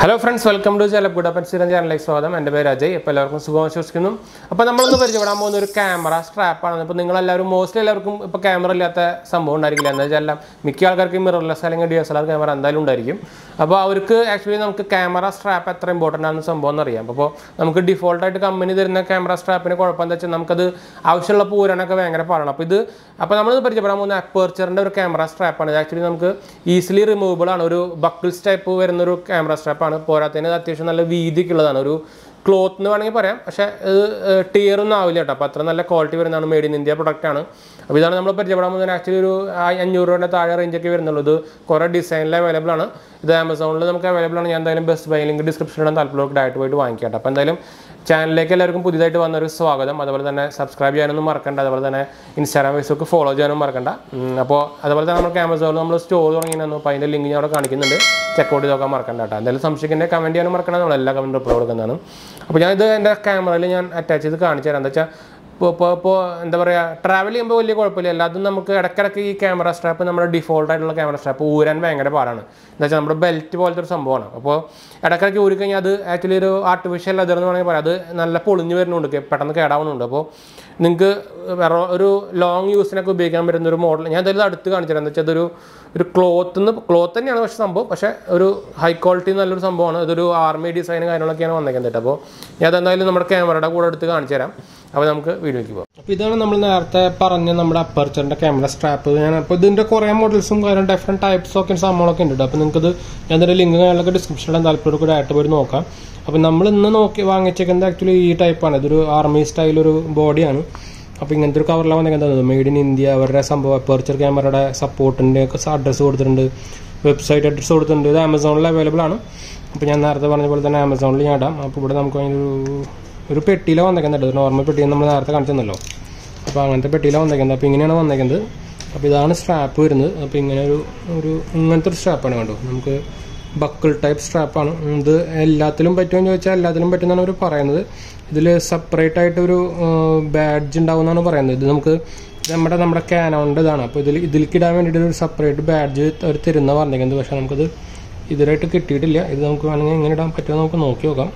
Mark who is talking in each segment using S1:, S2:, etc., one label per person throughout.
S1: Hello friends welcome to ജലപ്പുട പൻസിരം ചാനലിലേക്ക് സ്വാഗതം എൻ്റെ പേര് അജയ് ഇപ്പോൾ എല്ലാവർക്കും സുഖം വിശ്വസിക്കുന്നു അപ്പോൾ നമ്മളൊന്ന് പരിചയപ്പെടാൻ പോകുന്ന ഒരു ക്യാമറ സ്ട്രാപ്പാണ് ഇപ്പോൾ നിങ്ങളെല്ലാവരും മോസ്റ്റ്ലി എല്ലാവർക്കും ഇപ്പോൾ ക്യാമറ ഇല്ലാത്ത സംഭവം ഉണ്ടായിരിക്കില്ല എന്താ വെച്ചാൽ എല്ലാം മിക്ക ആൾക്കാർക്ക് മിറർലെസ് അല്ലെങ്കിൽ D S L R camera എന്തായാലും ഉണ്ടായിരിക്കും അപ്പോൾ അവർക്ക് ആക്ച്വലി നമുക്ക് ക്യാമറ സ്ട്രാപ്പ് എത്ര ഇമ്പോർട്ടൻ്റ് ആണെന്ന് സംഭവം എന്നറിയാം അപ്പോൾ നമുക്ക് ഡിഫോൾട്ടായിട്ട് കമ്പനി തരുന്ന ക്യാമറ സ്ട്രാപ്പിന് കുഴപ്പം എന്താ വെച്ചാൽ നമുക്കത് ആവശ്യമുള്ള പൂരാനൊക്കെ ഭയങ്കര പാടാണ് അപ്പോൾ ഇത് അപ്പോൾ നമ്മൾ പരിചയപ്പെടാൻ പോകുന്ന അപ്പേർച്ചറിൻ്റെ ഒരു ക്യാമറ സ്ട്രാപ്പാണ് ഇത് ആക്ച്വലി നമുക്ക് ഈസിലി റിമൂവബിൾ ആണ് ഒരു ബക്കിൾസ് ടൈപ്പ് വരുന്ന ഒരു ക്യാമറ സ്ട്രാപ്പാണ് പോരാത്തതിന് ഇത് അത്യാവശ്യം നല്ല വീതിക്കുള്ളതാണ് ഒരു ക്ലോത്ത് എന്ന് വേണമെങ്കിൽ പറയാം പക്ഷേ ഇത് ടിയർ ഒന്നും ആവില്ല കേട്ടോ അപ്പോൾ അത്ര നല്ല ക്വാളിറ്റി വരുന്നതാണ് മെയ്ഡ് ഇൻ ഇന്ത്യ പ്രൊഡക്റ്റ് ആണ് അപ്പോൾ ഇതാണ് നമ്മൾ പരിചയപ്പെടാൻ പോകുന്നത് ആക്ച്വലി ഒരു ആ- അഞ്ഞൂറ് രൂപയുടെ താഴെ റേഞ്ചൊക്കെ വരുന്നുള്ളൂ ഇത് കുറേ ഡിസൈനിൽ അവൈലബിൾ ആണ് ഇത് ആമസോണിൽ നമുക്ക് അവൈലബിൾ ആണ് ഞാൻ എന്തായാലും ബെസ്റ്റ് ബൈ ലിങ്ക് ഡിസ്ക്രിപ്ഷനിലും താല്പര്യമുള്ളവർക്ക് ഡയറക്റ്റ് പോയിട്ട് വാങ്ങിക്കാം കേട്ടോ അപ്പോൾ എന്തായാലും ചാനലിലേക്ക് എല്ലാവർക്കും പുതിയതായിട്ട് വന്നൊരു സ്വാഗതം അതുപോലെ തന്നെ സബ്സ്ക്രൈബ് ചെയ്യാനൊന്നും മറക്കണ്ട അതുപോലെ തന്നെ ഇൻസ്റ്റാഗ്രാം ഫേസ്ബുക്ക് ഫോളോ ചെയ്യാനും മറക്കണ്ട ഉം, അപ്പോൾ അതുപോലെ തന്നെ നമുക്ക് ആമസോണിൽ നമ്മൾ സ്റ്റോർ തുടങ്ങിയിരുന്നു അപ്പോൾ അതിൻ്റെ ലിങ്ക് ഞാൻ അവിടെ കാണിക്കുന്നുണ്ട് ചെക്കൗട്ട് ചെയ്ത് നോക്കാൻ മറക്കണ്ട കേട്ടോ എന്തായാലും സംശയിക്കുന്ന കമൻറ്റ് ചെയ്യാനും മറക്കണം നമ്മൾ എല്ലാ കമൻറ്റ് റിപ്ലൈ കൊടുക്കുന്നതാണ് അപ്പോൾ ഞാൻ ഇത് എൻ്റെ ക്യാമറയിൽ ഞാൻ അറ്റാച്ച് ചെയ്ത് കാണിച്ചു തരാം എന്താ വെച്ചാൽ ഇപ്പോൾ ഇപ്പോൾ ഇപ്പോൾ എന്താ പറയുക ട്രാവൽ ചെയ്യുമ്പോൾ വലിയ കുഴപ്പമില്ല അല്ലാതെ നമുക്ക് ഇടയ്ക്കിടയ്ക്ക് ഈ ക്യാമറ സ്ട്രാപ്പ് നമ്മുടെ ഡിഫോൾട്ട് ആയിട്ടുള്ള ക്യാമറ സ്ട്രാപ്പ് ഊരാൻ ഭയങ്കര പാടാണ് എന്താ വെച്ചാൽ നമ്മുടെ ബെൽറ്റ് പോലത്തെ ഒരു സംഭവമാണ് അപ്പോൾ ഇടയ്ക്കിടയ്ക്ക് ഊരി കഴിഞ്ഞാൽ അത് ആക്ച്വലി ഒരു ആർട്ടിഫിഷ്യൽ ലെതർ എന്ന് വേണമെങ്കിൽ പറയാം അത് നല്ല പൊളിഞ്ഞ് വരുന്നുണ്ട് കെ- പെട്ടെന്ന് കേടാവുന്നുണ്ട് അപ്പോൾ നിങ്ങൾക്ക് വേറെ ഒരു ലോങ് യൂസിനൊക്കെ ഉപയോഗിക്കാൻ പറ്റുന്ന ഒരു മോഡൽ ഞാൻ എന്തായാലും ഇത് അടുത്ത് കാണിച്ചു തരാം എന്താ വെച്ചാൽ അതൊരു ഒരു ക്ലോത്ത് ക്ലോത്ത് തന്നെയാണ് പക്ഷേ സംഭവം പക്ഷേ ഒരു ഹൈ ക്വാളിറ്റി നല്ലൊരു സംഭവമാണ് ഇതൊരു ആർമി ഡിസൈനും കാര്യങ്ങളൊക്കെയാണ് വന്നേക്കുന്നത് അപ്പോൾ ഞാൻ അതെന്തായാലും നമ്മുടെ ക്യാമറയുടെ കൂടെ എടുത്ത് കാണിച്ചു തരാം അപ്പോൾ നമുക്ക് വീഡിയോയ്ക്ക് പോകാം അപ്പോൾ ഇതാണ് നമ്മൾ നേരത്തെ പറഞ്ഞ നമ്മുടെ അപ്പർച്ചറിൻ്റെ ക്യാമറ സ്ട്രാപ്പ് ഞാൻ അപ്പോൾ ഇതിൻ്റെ കുറേ മോഡൽസും കാര്യം ഡിഫറെൻറ്റ് ടൈപ്സ് ഒക്കെ സംഭവങ്ങളൊക്കെ ഉണ്ട് അപ്പോൾ നിങ്ങൾക്ക് ഇത് ഞാൻ ഇതിൻ്റെ ലിങ്ക് കാര്യങ്ങളൊക്കെ ഡിസ്ക്രിപ്ഷനിലും താല്പര്യം കൂടെ ആയിട്ട് പോയി നോക്കാം അപ്പോൾ നമ്മൾ ഇന്ന് നോക്കി വാങ്ങിച്ചേക്കുന്നത് ആക്ച്വലി ഈ ടൈപ്പാണ് ഇതൊരു ആർമി സ്റ്റൈൽ ഒരു ബോഡിയാണ് അപ്പോൾ ഇങ്ങനത്തെ ഒരു കവറിലാണ് വന്നേക്കുന്നത് മെയ്ഡ് ഇൻ ഇന്ത്യ അവരുടെ സംഭവം അപ്പർച്ചർ ക്യാമറയുടെ സപ്പോർട്ടിൻ്റെ ഒക്കെ അഡ്രസ്സ് കൊടുത്തിട്ടുണ്ട് വെബ്സൈറ്റ് അഡ്രസ്സ് കൊടുത്തിട്ടുണ്ട് ഇത് ആമസോണിൽ അവൈലബിൾ ആണ് അപ്പോൾ ഞാൻ നേരത്തെ പറഞ്ഞ പോലെ തന്നെ ആമസോണിൽ ഞാൻ ഇടാം അപ്പോൾ ഇവിടെ നമുക്ക് അതിനൊരു ഒരു പെട്ടിയിലാണ് വന്നേക്കുന്നത് ഒരു നോർമൽ പെട്ടി നമ്മൾ നേരത്തെ കാണിച്ചെന്നല്ലോ അപ്പോൾ അങ്ങനത്തെ പെട്ടിയിലാണ് വന്നേക്കുന്നത് അപ്പോൾ ഇങ്ങനെയാണ് വന്നേക്കുന്നത് അപ്പോൾ ഇതാണ് സ്ട്രാപ്പ് വരുന്നത് അപ്പോൾ ഇങ്ങനെ ഒരു ഒരു ഇങ്ങനത്തെ ഒരു സ്ട്രാപ്പാണ് കണ്ടോ നമുക്ക് ബക്കിൾ ടൈപ്പ് സ്ട്രാപ്പാണ് ഇത് എല്ലാത്തിലും പറ്റുമെന്ന് ചോദിച്ചാൽ എല്ലാത്തിലും പറ്റുമെന്നാണ് അവർ പറയുന്നത് ഇതിൽ സെപ്പറേറ്റ് ആയിട്ട് ഒരു ബാഡ്ജ് ഉണ്ടാവുമെന്നാണ് പറയുന്നത് ഇത് നമുക്ക് നമ്മുടെ നമ്മുടെ കാനോണിൻ്റെ ഇതാണ് അപ്പോൾ ഇതിൽ ഇതിലേക്ക് ഇടാൻ വേണ്ടിയിട്ട് ഒരു സെപ്പറേറ്റ് ബാഡ്ജ് അവർ തരുന്ന പറഞ്ഞേക്കുന്നത് പക്ഷേ നമുക്കത് ഇതിലായിട്ട് കിട്ടിയിട്ടില്ല ഇത് നമുക്ക് വേണമെങ്കിൽ എങ്ങനെ ഇടാൻ പറ്റുമോ നമുക്ക് നോക്കി നോക്കാം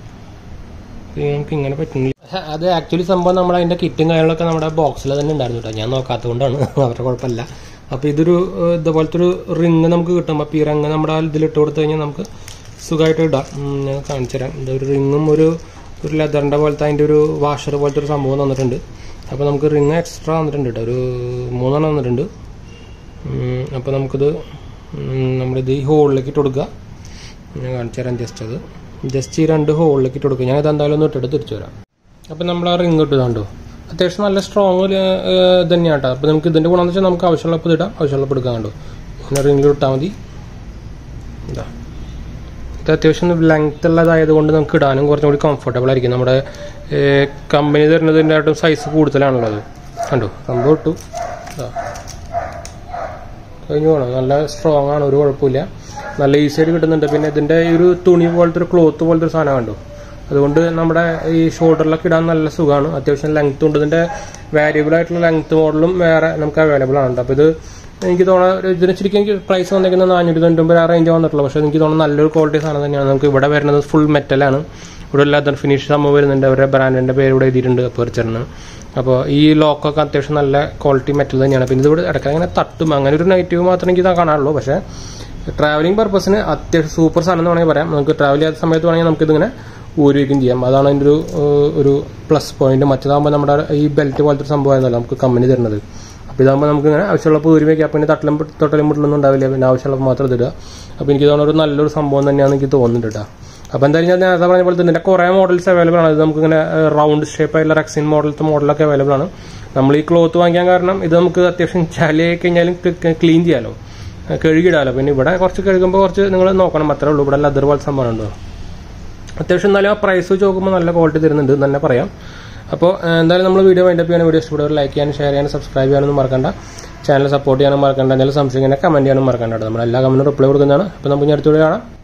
S1: ഇത് നമുക്ക് ഇങ്ങനെ പറ്റുന്നില്ല അത് ആക്ച്വലി സംഭവം നമ്മൾ അതിന്റെ കിറ്റും കാര്യങ്ങളൊക്കെ നമ്മുടെ ബോക്സിൽ തന്നെ ഉണ്ടായിരുന്നു കേട്ടോ ഞാൻ നോക്കാത്തത് കൊണ്ടാണ് അവരുടെ കുഴപ്പമില്ല അപ്പോൾ ഇതൊരു ഏഹ്, ഇതുപോലത്തെ ഒരു റിങ് നമുക്ക് കിട്ടും അപ്പോൾ ഈ റിങ് നമ്മുടെ ഇതിലിട്ട് കൊടുത്തു കഴിഞ്ഞാൽ നമുക്ക് സുഖമായിട്ട് ഇടാം ഉം, ഞാൻ കാണിച്ചു തരാം ഇതൊരു റിങ്ങും ഒരു ഒരു ലെതറിൻ്റെ പോലത്തെ അതിൻ്റെ ഒരു വാഷർ പോലത്തെ ഒരു സംഭവം തന്നിട്ടുണ്ട് അപ്പോൾ നമുക്ക് റിങ് എക്സ്ട്രാ വന്നിട്ടുണ്ട് കേട്ടോ ഒരു മൂന്നെണ്ണം വന്നിട്ടുണ്ട് അപ്പോൾ നമുക്കിത് ഉം, നമ്മളിത് ഈ ഹോളിലേക്ക് ഇട്ട് കൊടുക്കുക ഞാൻ കാണിച്ചു തരാം ജസ്റ്റ് അത് ജസ്റ്റ് ഈ രണ്ട് ഹോളിലേക്ക് ഇട്ട് കൊടുക്കുക ഞാൻ ഇത് എന്തായാലും ഒന്ന് ഇട്ടിട്ട് തിരിച്ചു വരാം അപ്പം നമ്മൾ ആ റിങ് ഇട്ട് കണ്ടോ അത്യാവശ്യം നല്ല സ്ട്രോങ് തന്നെയാണ് കേട്ടോ അപ്പോൾ നമുക്ക് ഇതിൻ്റെ ഗുണമെന്ന് വെച്ചാൽ നമുക്ക് ആവശ്യമുള്ളപ്പോൾ ഇത് ഇടാം ആവശ്യമുള്ളപ്പോൾ എടുക്കാൻ കണ്ടോ ഇങ്ങനെ റിങ്ങിൽ ഇട്ടാൽ മതി ഇതാ ഇത് അത്യാവശ്യം ലെങ്ത് ഉള്ളതായത് കൊണ്ട് നമുക്ക് ഇടാനും കുറച്ചും കൂടി കംഫർട്ടബിൾ ആയിരിക്കും നമ്മുടെ കമ്പനി തരുന്നതിൻ്റെ ആയിട്ടും സൈസ് കൂടുതലാണുള്ളത് കണ്ടോ സംഭവം ഇട്ടു ഇതാ കഴിഞ്ഞു പോകണം നല്ല സ്ട്രോങ് ആണ് ഒരു കുഴപ്പമില്ല നല്ല ഈസി ആയിട്ട് കിട്ടുന്നുണ്ട് പിന്നെ ഇതിന്റെ ഈ ഒരു തുണി പോലത്തെ ഒരു ക്ലോത്ത് പോലത്തെ ഒരു സാധനം കണ്ടു അതുകൊണ്ട് നമ്മുടെ ഈ ഷോൾഡറിലൊക്കെ ഇടാൻ നല്ല സുഖമാണ് അത്യാവശ്യം ലെങ്ത് ഉണ്ട് ഇതിന്റെ വാരിയബിൾ ആയിട്ടുള്ള ലെങ്ത് മോഡലും വേറെ നമുക്ക് അവൈലബിൾ ആണ് അപ്പോൾ ഇത് എനിക്ക് തോന്നുന്നത് ഇതിന് ശരിക്കും എനിക്ക് പ്രൈസ് വന്നിരിക്കുന്നത് നാനൂറ്റി തൊണ്ണൂറ്റൊമ്പത് ആ റേഞ്ച് വന്നിട്ടുള്ളൂ പക്ഷേ എനിക്ക് തോന്നുന്നു നല്ലൊരു ക്വാളിറ്റി സാധനം തന്നെയാണ് നമുക്ക് ഇവിടെ വരുന്നത് ഫുൾ മെറ്റലാണ് ഇവിടെ ലെതർ ഫിനിഷ് സംഭവം വരുന്നുണ്ട് അവരുടെ ബ്രാൻഡിന്റെ പേര് ഇവിടെ എഴുതിയിട്ടുണ്ട് പെർച്ചറിന് അപ്പോൾ ഈ ലോക്കൊക്കെ അത്യാവശ്യം നല്ല ക്വാളിറ്റി മെറ്റൽ തന്നെയാണ് പിന്നെ ഇതിവിടെ ഇടയ്ക്ക് അങ്ങനെ തട്ടും അങ്ങനെ ഒരു നെഗറ്റീവ് മാത്രമേ എനിക്ക് ഇതാ കാണാറുള്ളൂ പക്ഷേ ട്രാവലിംഗ് പർപ്പസിന് അത്യാവശ്യം സൂപ്പർ സാധനം എന്ന് വേണമെങ്കിൽ പറയാം നമുക്ക് ട്രാവൽ ചെയ്യാത്ത സമയത്ത് വേണമെങ്കിൽ നമുക്ക് ഇതിങ്ങനെ ഊരുവയ്ക്കും ചെയ്യാം അതാണ് അതിൻ്റെ ഒരു ഏഹ്, ഒരു പ്ലസ് പോയിന്റ് മറ്റേതാകുമ്പോൾ നമ്മുടെ ഈ ബെൽറ്റ് പോലത്തെ ഒരു സംഭവമായിരുന്നല്ലോ നമുക്ക് കമ്പനി തരുന്നത് അപ്പോൾ ഇതാകുമ്പോൾ നമുക്ക് ഇങ്ങനെ ആവശ്യമുള്ളപ്പോൾ ഊരി വയ്ക്കാം പിന്നെ തട്ടലും തൊട്ടലും മുട്ടലൊന്നും ഉണ്ടാവില്ല പിന്നെ ആവശ്യമുള്ളപ്പോൾ മാത്രം ഇതിടുക അപ്പോൾ എനിക്ക് തോന്നുന്ന ഒരു നല്ലൊരു സംഭവം തന്നെയാണ് എനിക്ക് തോന്നുന്നുണ്ട് കേട്ടോ അപ്പോൾ എന്തായാലും ഞാൻ നേരത്തെ പറഞ്ഞ പോലെ തന്നെ കുറേ മോഡൽസ് അവൈലബിൾ ആണ് ഇത് നമുക്ക് ഇങ്ങനെ റൗണ്ട് ഷേപ്പ് ആയിട്ടുള്ള റെക്സിൻ മോഡലത്തെ മോഡലൊക്കെ അവൈലബിൾ ആണ് നമ്മൾ ഈ ക്ലോത്ത് വാങ്ങിക്കാൻ കാരണം ഇത് നമുക്ക് അത്യാവശ്യം ചളിയായി കഴിഞ്ഞാലും ക്ലീൻ ചെയ്യാലോ ഏഹ് കഴുകിയിടാലോ പിന്നെ ഇവിടെ കുറച്ച് കഴുകുമ്പോൾ കുറച്ച് നിങ്ങൾ നോക്കണം അത്രേ ഉള്ളൂ ഇവിടെ ലെതർ പോലത്തെ സംഭവം ഉണ്ടോ അത്യാവശ്യം എന്നാലും ആ പ്രൈസ് വെച്ച് നോക്കുമ്പോൾ നല്ല ക്വാളിറ്റി തരുന്നുണ്ട് എന്ന് തന്നെ പറയാം അപ്പോൾ ഏഹ്, എന്തായാലും നമ്മൾ വീഡിയോ വൈൻഡപ്പ് ചെയ്യാൻ വീഡിയോ ഇഷ്ടപ്പെടുക ലൈക്ക് ചെയ്യാനും ഷെയർ ചെയ്യാനും സബ്സ്ക്രൈബ് ചെയ്യാനൊന്നും മറക്കണ്ട ചാനൽ സപ്പോർട്ട് ചെയ്യാനും മറക്കണ്ട എന്തെങ്കിലും സംശയം കമന്റ് ചെയ്യാനും മറക്കണ്ട കേട്ടോ. നമ്മൾ എല്ലാ കമന്റും റിപ്ലൈ കൊടുക്കുന്നതാണ് അപ്പോൾ നമുക്ക് ഇനി അടുത്ത വീഡിയോ കാണാം